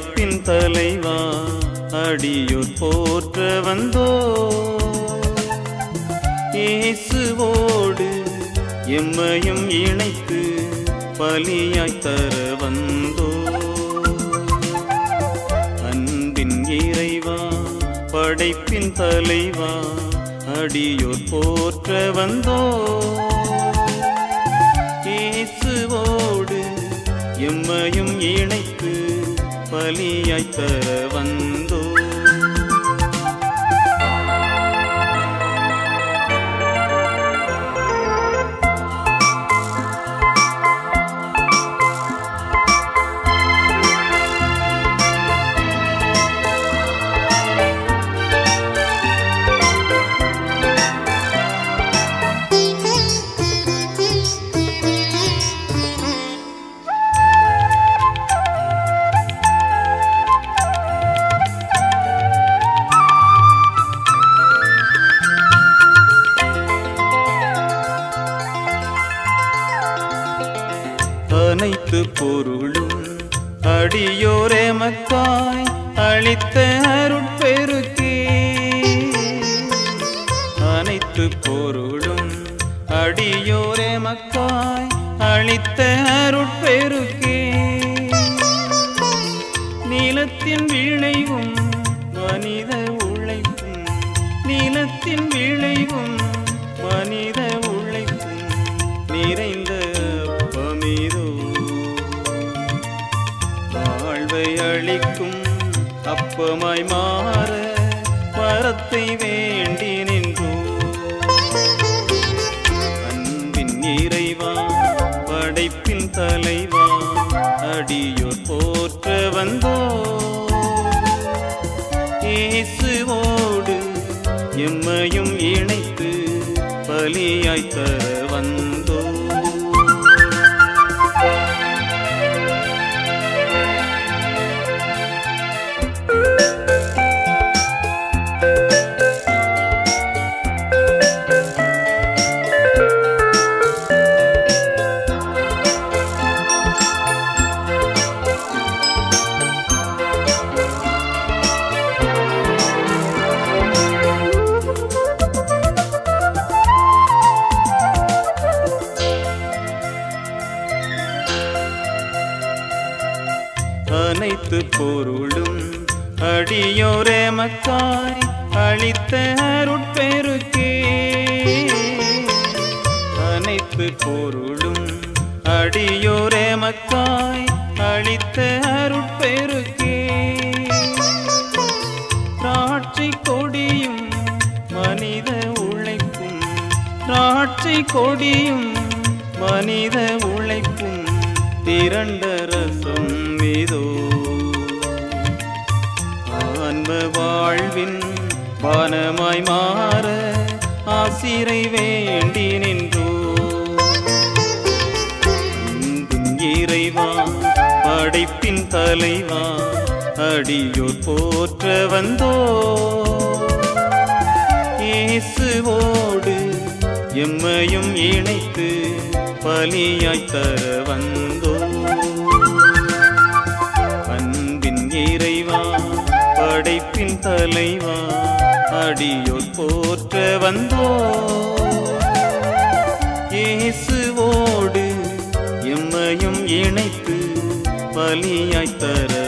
படைப்பின் தலைவா அடியோர் போற்ற வந்தோ இயேசுவோடு எம்மையும் இணைத்து பலியாய் தர வந்தோ அன்பின் இறைவா படைப்பின் தலைவா அடியோர் போற்ற வந்தோ இயேசுவோடு எம்மையும் இணைத்து பலியாய் தர வந்தோ அனைத்து பொருளும் அடியோரே மக்காய் அளித்த அருட்பெருக்கே அனைத்து பொருளும் அடியோரே மக்காய் அளித்த அருட்பெருக்கே நீலத்தின் விளைவும் மனித உழைப்பும் நீலத்தின் விளைவும் மனித உழைப்பும் நிறைந்த அப்பமீதோ வாழ்வை அளிக்கும் அப்பமாய் மாற வரத்தை வேண்டி நின்றோ அன்பின் இறைவா படைப்பின் தலைவா அடியோர் போற்ற வந்தோ இயேசுவோடு எம்மையும் இணைத்து பலியாய் தர வந்தோ அனைத்து பொருளும் அடியோரே மக்காய் அளித்த அருட்பெருக்கே அனைத்து பொருளும் அடியோரே மக்காய் அளித்த அருட்பெருக்கே திராட்சை கொடியும் மனித உழைப்பும் திராட்சை கொடியும் மனித உழைப்பும் திரண்ட ரசம் இதோ ஆன்ம வாழ்வின் வானமாய் மாற ஆசிரை வேண்டி நின்றோ அன்பின் இறைவா படைப்பின் தலைவா அடியோர் போற்ற வந்தோ இயேசுவோடு எம்மையும் இணைத்து பலியாய் தர வந்தோ அன்பின் இறைவா படைப்பின் தலைவா அடியோர் போற்ற வந்தோ இயேசுவோடு எம்மையும் இணைத்து பலியாய் தர